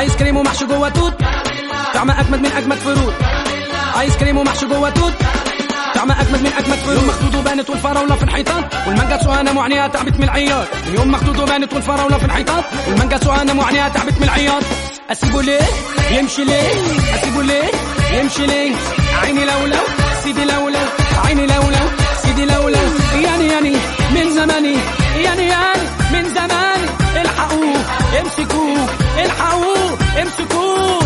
ايس كريم ومحشي جوه توت طعمه اجمد من اجمد فروت ايس كريم ومحشي جوه توت طعمه اجمد من اجمد فروت يوم مخدود وبانت والفراوله في الحيطان والمانجا سوهانه معانيها تعبت من العياط اليوم مخدود وبانت والفراوله في الحيطان والمانجا سوهانه معانيها تعبت من العياط اسيبه ليه يمشي ليه اسيبه ليه يمشي ليه عيني لولو سيدي لولو عيني لولو سيدي لولو يعني يعني من زماني يعني يعني من زماني الحقوه امسكوه الحقوه امسكوه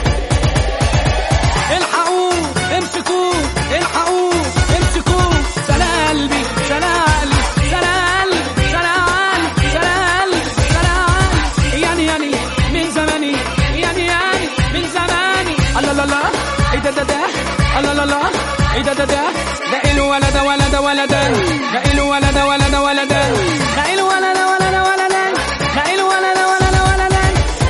الحقوه امسكوه الحقوه امسكوه سلا قلبي سلا قلبي سلا قلبي سلا قلبي سلا قلبي سلا قلبي يعني يعني من زماني يعني يعني من زماني الله لا لا ايه ده ده ده الله لا لا ايه ده ده ده ده إله ولد ولد ولدا ده إله ولد ولد ولدا ده إله ولد ولد ولدا ده إله ولد ولد ولدا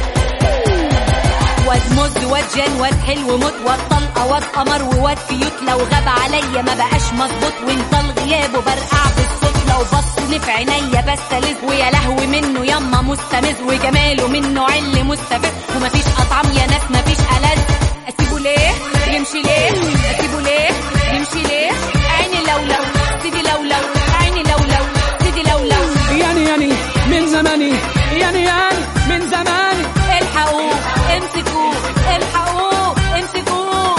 واد مز واد جان واد حلو موت واد طلقه واد قمر وواد كيوت لو غاب عليا ما بقاش مظبوط وانت الغياب وبرقع بالصوت لو بص لي في عينيا بستلذ ويا لهوي منه يما مستمز وجماله منه عل مستفز ومفيش اطعم يا ناس مفيش ألذ اسيبه ليه يمشي ليه اسيبه ليه يمشي ليه عيني لولو سيدي لولو عيني لولو سيدي لولو يعني يعني من زماني يعني يعني من زماني الحقوه امسكوه الحقوه امسكوه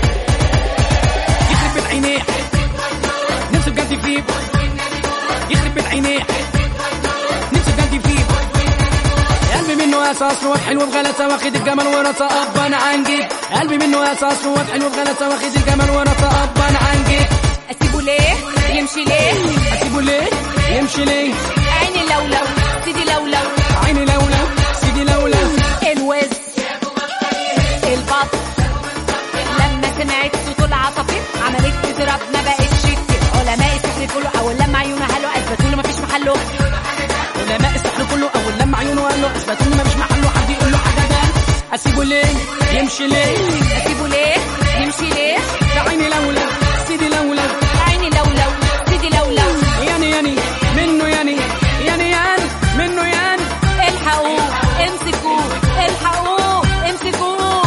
يخرب بيت عينيه نفسي بجد فيه يخرب بيت عينيه نفسي بجد فيه قلبي منه اساس روح حلو بغلاسه واخد الجمال ورثه ابا عن جد قلبي منه اساس روح حلو بغلاسه واخد الجمال ورثه ابا عن جد اسيبه ليه يمشي ليه اسيبه ليه يمشي ليه عيني لولو سيدي لولو عيني لولو سيدي لولو الوز البط لما سمعت صوت العصافير عملت تضرب ما بقتش كتير علماء السحر كله اول لما عيونه هلو اثبتوا له مفيش محله علماء السحر كله اول لما عيونه قال له اثبت ان مفيش محله حد يقول له حاجه ده اسيبه ليه يمشي ليه اسيبه ليه يمشي ليه ده عيني لولو سيدي لولو عيني لولو سيدي لولو يعني يعني منه يعني يعني يعني منه يعني الحقوه امسكوه الحقوه امسكوه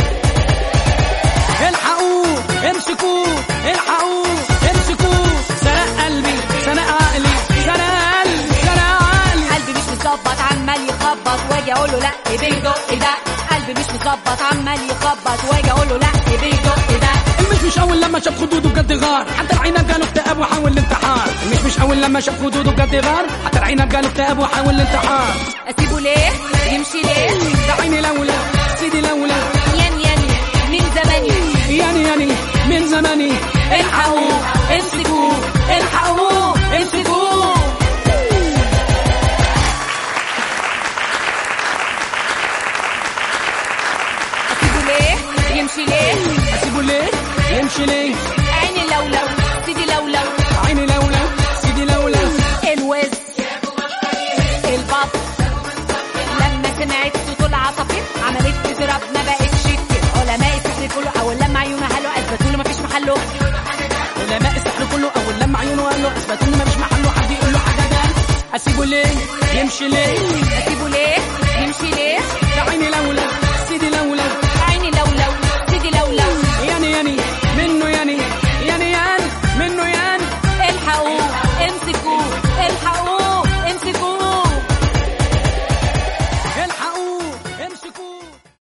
الحقوه امسكوه الحقوه امسكوه سرق قلبي سرق عقلي سرق قلبي سرق عقلي قلبي مش مظبط عمال يخبط واجي اقول له لا بيدق ده قلبي مش مظبط عمال يخبط واجي اقول له لا بيدق ده المش مش اول لما شاف خدوده بجد غار حتى العنب جاله اكتئاب وحاول الانتحار المش مش اول لما شاف خدوده بجد غار حتى العنب جاله اكتئاب وحاول الانتحار اسيبه ليه يمشي ليه ده عيني لولا سيدي لولا ين ين من زماني يعني يعني من زماني الحقوه امسكوه الحقوه امسكوه اسيبه ليه يمشي ليه اسيبه ليه يمشي ليه عيني لولو سيدي لولو عيني لولا سيدي لولا الوز البط لما سمعت صوت العصافير عملت تضرب ما بقتش كتير علماء السحر كله اول لما عيونه هلو اثبتوا له مفيش محله علماء السحر كله اول لما عيونه قال له اثبت ان مفيش محله حد يقول له حاجه ده اسيبه ليه يمشي ليه اسيبه ليه يمشي ليه ده عيني لولا